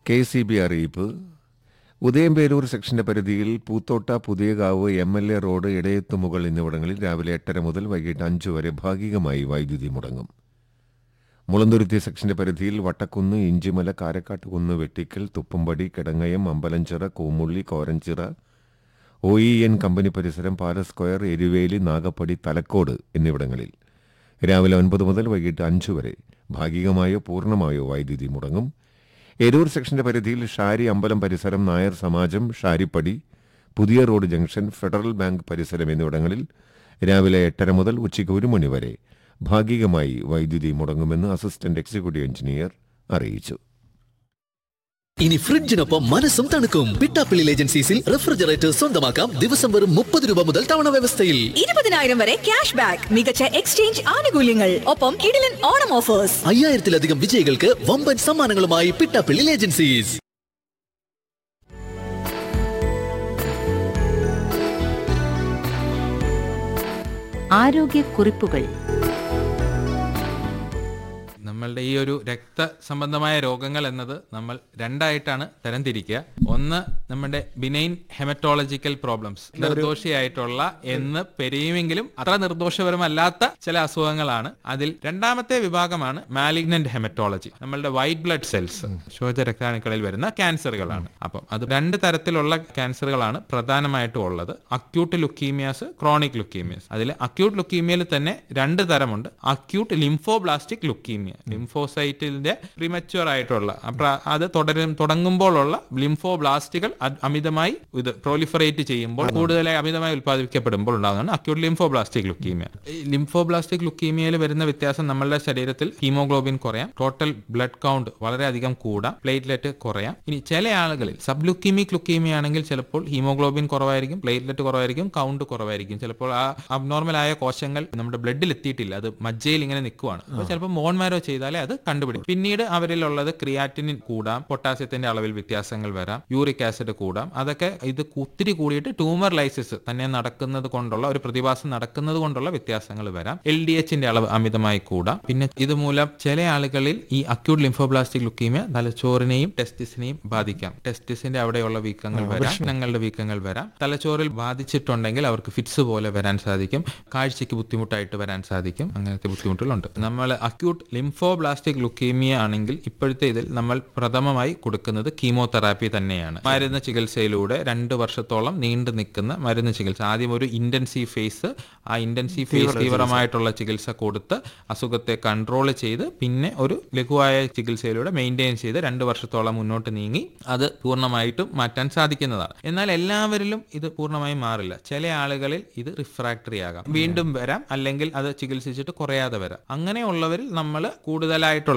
K C B അറിയിപ്പ് ഉദയംപേരൂർ സെക്ഷന്റെ പരിധിയിൽ Poothotta Puthiyakavu M L A road Edayathumukal എന്നിവിടങ്ങളിൽ രാവിലെ എട്ടര മുതൽ വൈകിട്ട് അഞ്ചു വരെ ഭാഗികമായി വൈദ്യുതി മുടങ്ങും മുളന്തുരുത്തി സെക്ഷന്റെ പരിധിയിൽ Vattakkunnu Inchimala Karakkattukunnu Vettikkal Thuppampady Kidangayam Ambalanchira Koomully Koranchira O E N company പരിസരം പാലസ് സ്ക്വയർ എരുവേലി നാഗപ്പടി തലക്കോട് എന്നിവിടങ്ങളിൽ രാവിലെ ഒൻപത് മുതൽ വൈകിട്ട് അഞ്ചു വരെ ഭാഗികമായോ പൂർണ്ണമായോ വൈദ്യുതി മുടങ്ങും എരൂർ സെക്ഷന്റെ പരിധിയിൽ ഷാരി അമ്പലം പരിസരം നായർ സമാജം ഷാരിപ്പടി പുതിയ റോഡ് ജംഗ്ഷൻ ഫെഡറൽ ബാങ്ക് പരിസരം എന്നിവിടങ്ങളിൽ രാവിലെ എട്ടര മുതൽ ഉച്ചയ്ക്ക് ഒരു മണി വരെ ഭാഗികമായി വൈദ്യുതി മുടങ്ങുമെന്ന് അസിസ്റ്റന്റ് എക്സിക്യൂട്ടീവ് എഞ്ചിനീയർ അറിയിച്ചു ഇനി ഫ്രിഡ്ജിനൊപ്പം മനസ്സും തണുക്കും പിട്ടാപ്പിള്ളി ഏജൻസീസിൽ റെഫ്രിജറേറ്റർ സ്വന്തമാക്കാം ദിവസം വെറും മുപ്പത് രൂപ മുതൽ തവണ വ്യവസ്ഥയിൽ ഇരുപതിനായിരം വരെ ക്യാഷ് ബാക്ക് മികച്ച എക്സ്ചേഞ്ച് ആനുകൂല്യങ്ങൾ ഒപ്പം കിടിലൻ ഓണം ഓഫേഴ്സ് അയ്യായിരത്തിലധികം വിജയികൾക്ക് വമ്പൻ സമ്മാനങ്ങളുമായി പിട്ടാപ്പിള്ളി ഏജൻസീസ് ആരോഗ്യക്കുറിപ്പുകൾ നമ്മളുടെ ഈ ഒരു രക്തസംബന്ധമായ രോഗങ്ങൾ എന്നത് നമ്മൾ രണ്ടായിട്ടാണ് തരംതിരിക്കുക ഒന്ന് നമ്മുടെ ബിനൈൻ ഹെമറ്റോളജിക്കൽ പ്രോബ്ലംസ് നിർദോഷിയായിട്ടുള്ള എന്ന് പെരിയുമെങ്കിലും അത്ര നിർദോഷപരമല്ലാത്ത ചില അസുഖങ്ങളാണ് അതിൽ രണ്ടാമത്തെ വിഭാഗമാണ് മാലിഗ്നന്റ് ഹെമറ്റോളജി നമ്മളുടെ വൈറ്റ് ബ്ലഡ് സെൽസ് ശോച രക്താണുക്കളിൽ വരുന്ന ക്യാൻസറുകളാണ് അപ്പം അത് രണ്ട് തരത്തിലുള്ള ക്യാൻസറുകളാണ് പ്രധാനമായിട്ടും ഉള്ളത് അക്യൂട്ട് ലുക്കീമിയാസ് ക്രോണിക് ലുക്കീമിയാസ് അതിൽ അക്യൂട്ട് ലുക്കീമിയയിൽ തന്നെ രണ്ട് തരമുണ്ട് അക്യൂട്ട് ലിംഫോബ്ലാസ്റ്റിക് ലുക്കീമിയ ലിംഫോസൈറ്റിന്റെ പ്രിമച്വർ ആയിട്ടുള്ള അപ്ര- അത് തുടരും തുടങ്ങുമ്പോഴുള്ള ലിംഫോബ്ലാസ്റ്റുകൾ അ- അമിതമായി ഇത് പ്രോലിഫറേറ്റ് ചെയ്യുമ്പോൾ കൂടുതലായി അമിതമായി ഉത്പാദിപ്പിക്കപ്പെടുമ്പോൾ ഉണ്ടാകുന്നതാണ് അക്യൂട്ട് ലിംഫോബ്ലാസ്റ്റിക് ലുക്കീമിയ ഈ ലിംഫോബ്ലാസ്റ്റിക് ലുക്കീമിയയിൽ വരുന്ന വ്യത്യാസം നമ്മളുടെ ശരീരത്തിൽ ഹീമോഗ്ലോബിൻ കുറയാം ടോട്ടൽ ബ്ലഡ് കൗണ്ട് വളരെയധികം കൂടാം പ്ലേറ്റ്ലെറ്റ് കുറയാം ഇനി ചില ആളുകളിൽ സബ് ലുക്കീമിക് ലുക്കീമിയ ആണെങ്കിൽ ചിലപ്പോൾ ഹീമോഗ്ലോബിൻ കുറവായിരിക്കും പ്ലേറ്റ്ലെറ്റ് കുറവായിരിക്കും കൗണ്ട് കുറവായിരിക്കും ചിലപ്പോൾ ആ അബ്നോർമൽ ആയ കോശങ്ങൾ നമ്മുടെ ബ്ലഡിൽ എത്തിയിട്ടില്ല അത് മജ്ജയിൽ ഇങ്ങനെ നിൽക്കുവാണ് അപ്പോൾ ചിലപ്പോൾ മോൺമാരോ ചെയ്താലേ അത് കണ്ടുപിടിക്കും പിന്നീട് അവരിലുള്ളത് ക്രിയാറ്റിനിൻ കൂടാം പൊട്ടാസ്യത്തിന്റെ അളവിൽ വ്യത്യാസങ്ങൾ വരാം യൂറിക് ആസിഡ് കൂടാം അതൊക്കെ ഇത് ഒത്തിരി കൂടിയിട്ട് ട്യൂമർ ലൈസിസ് തന്നെ നടക്കുന്നത് കൊണ്ടുള്ള ഒരു പ്രതിഭാസം നടക്കുന്നത് കൊണ്ടുള്ള വ്യത്യാസങ്ങൾ വരാം എൽ ഡി എച്ചിന്റെ അളവ് അമിതമായി കൂടാം പിന്നെ ഇതുമൂലം ചില ആളുകളിൽ ഈ അക്യൂട്ട് ലിംഫോബ്ലാസ്റ്റിക് ലുക്കീമിയ തലച്ചോറിനെയും ടെസ്റ്റിസിനെയും ബാധിക്കാം ടെസ്റ്റിസിന്റെ അവിടെയുള്ള വീക്കങ്ങൾ വരാം ഞങ്ങളുടെ വീക്കങ്ങൾ വരാം തലച്ചോറിൽ ബാധിച്ചിട്ടുണ്ടെങ്കിൽ അവർക്ക് ഫിറ്റ്സ് പോലെ വരാൻ സാധിക്കും കാഴ്ചയ്ക്ക് ബുദ്ധിമുട്ടായിട്ട് വരാൻ സാധിക്കും അങ്ങനത്തെ ബുദ്ധിമുട്ടുകളുണ്ട് നമ്മൾ അക്യൂട്ട് ലിംഫോബ്ലാസ്റ്റിക് ലുക്കീമിയ ആണെങ്കിൽ ഇപ്പോഴത്തെ ഇതിൽ നമ്മൾ പ്രഥമമായി കൊടുക്കുന്നത് കീമോതെറാപ്പി തന്നെയാണ് മരുന്ന് ചികിത്സയിലൂടെ രണ്ട് വർഷത്തോളം നീണ്ടു നിൽക്കുന്ന മരുന്ന് ചികിത്സ ആദ്യം ഒരു ഇന്റൻസീവ് ഫേസ് ആ ഇന്റൻസീവ് ഫേസ് തീവ്രമായിട്ടുള്ള ചികിത്സ കൊടുത്ത് അസുഖത്തെ കൺട്രോൾ ചെയ്ത് പിന്നെ ഒരു ലഘുവായ ചികിത്സയിലൂടെ മെയിൻറ്റെയിൻ ചെയ്ത് രണ്ട് വർഷത്തോളം മുന്നോട്ട് നീങ്ങി അത് പൂർണ്ണമായിട്ടും മാറ്റാൻ സാധിക്കുന്നതാണ് എന്നാൽ എല്ലാവരിലും ഇത് പൂർണ്ണമായും മാറില്ല ചില ആളുകളിൽ ഇത് റിഫ്രാക്ടറി ആകാം വീണ്ടും വരാം അല്ലെങ്കിൽ അത് ചികിത്സിച്ചിട്ട് കുറയാതെ വരാം അങ്ങനെയുള്ളവരിൽ നമ്മൾ കൂടുതലായിട്ടുള്ള